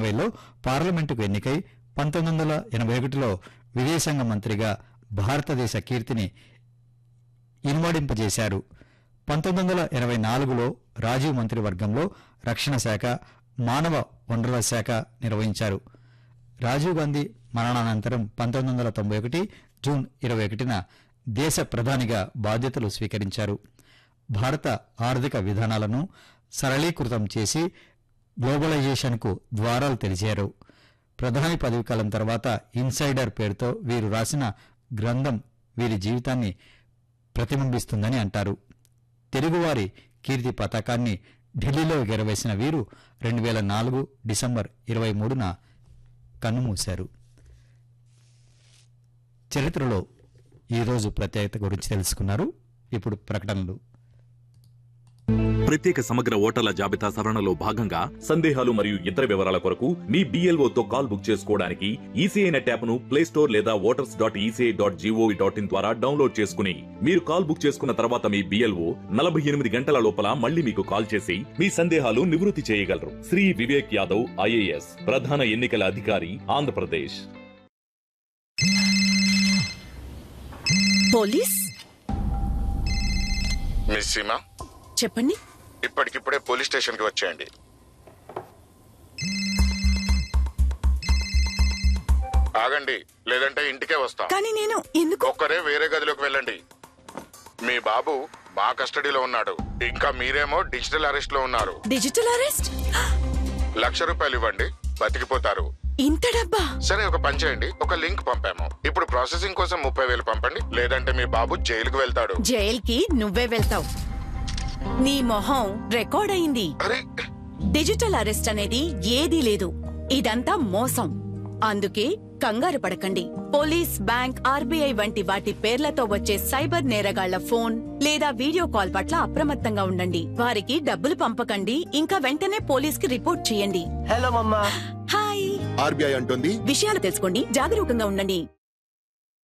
ఇరవైలో పార్లమెంటుకు ఎన్నికై పంతొమ్మిది వందల ఎనభై ఒకటిలో విదేశాంగ మంత్రిగా భారతదేశ కీర్తిని ఇనుమడింపజేశారు పంతొమ్మిది వందల ఎనభై నాలుగులో రాజీవ్ మంత్రివర్గంలో రక్షణ శాఖ మానవ వనరుల శాఖ నిర్వహించారు రాజీవ్ గాంధీ మరణానంతరం పంతొమ్మిది వందల తొంభై ఒకటి జూన్ ఇరవై ఒకటిన దేశ ప్రధానిగా బాధ్యతలు స్వీకరించారు భారత ఆర్థిక విధానాలను సరళీకృతం చేసి గ్లోబలైజేషన్కు ద్వారాలు తెరిచారు ప్రధాని పదవి కాలం తర్వాత ఇన్సైడర్ పేరుతో వీరు రాసిన గ్రంథం వీరి జీవితాన్ని ప్రతిబింబిస్తుందని అంటారు తెలుగువారి కీర్తి పతాకాన్ని ఢిల్లీలో ఎగరవేసిన వీరు రెండు వేల నాలుగు డిసెంబర్ ఇరవై మూడున కన్నుమూశారు చరిత్రలో ఈరోజు ప్రత్యేకత గురించి తెలుసుకున్నారు ఇప్పుడు ప్రకటనలు ప్రత్యేక సమగ్ర ఓటర్ల జాబితా సవరణలో భాగంగా సందేహాలు మరియు ఇతర వివరాల కొరకు మీ BLO తో కాల్ బుక్ చేసుకోవడానికి ఈసీఐ నెట్ యాప్ ను ప్లే స్టోర్ లేదా voters dot ECI dot GOV dot IN ద్వారా డౌన్లోడ్ చేసుకుని మీరు కాల్ బుక్ చేసుకున్న తర్వాత మీ బిఎల్ఓ నలభై ఎనిమిది గంటల లోపల మళ్ళీ మీకు కాల్ చేసి మీ సందేహాలు నివృత్తి చేయగలరు శ్రీ వివేక్ యాదవ్ ఐఏఎస్ ప్రధాన ఎన్నికల అధికారి ఆంధ్రప్రదేశ్ పోలీస్ మిస్ సీమా చెప్పండి ఇప్పటికిప్పుడే పోలీస్ స్టేషన్కి వచ్చేయండి ఆగండి లేదంటే ఇంటికే వస్తా కానీ నేను ఎందుకు ఒక్కరే వేరే గదిలోకి వెళ్ళండి మీ బాబు మా కస్టడీలో ఉన్నాడు ఇంకా మీరేమో డిజిటల్ అరెస్ట్ లో ఉన్నారు డిజిటల్ అరెస్ట్ లక్ష రూపాయలు ఇవ్వండి బతికిపోతారు ఇంత డబ్బా సరే ఒక పని చేయండి ఒక లింక్ పంపాము ఇప్పుడు ప్రాసెసింగ్ కోసం ముప్పై వేలు పంపండి లేదంటే మీ బాబు జైలుకు వెళ్తాడు జైల్కి నువ్వే వెళ్తావు నీ మొహం రికార్డ్ అయింది అరే డిజిటల్ అరెస్ట్ అనేది ఏదీ లేదు ఇదంతా మోసం అందుకే కంగారు పడకండి పోలీస్ బ్యాంక్ ఆర్బీఐ వంటి వాటి పేర్లతో వచ్చే సైబర్ నేరగాళ్ల ఫోన్ లేదా వీడియో కాల్ పట్ల అప్రమత్తంగా ఉండండి వారికి డబ్బులు పంపకండి ఇంకా వెంటనే పోలీస్ కి రిపోర్ట్ చేయండి హలో మమ్మా హాయ్ ఆర్బీఐ అంటుంది విషయాలు తెలుసుకోండి జాగరూకంగా ఉండండి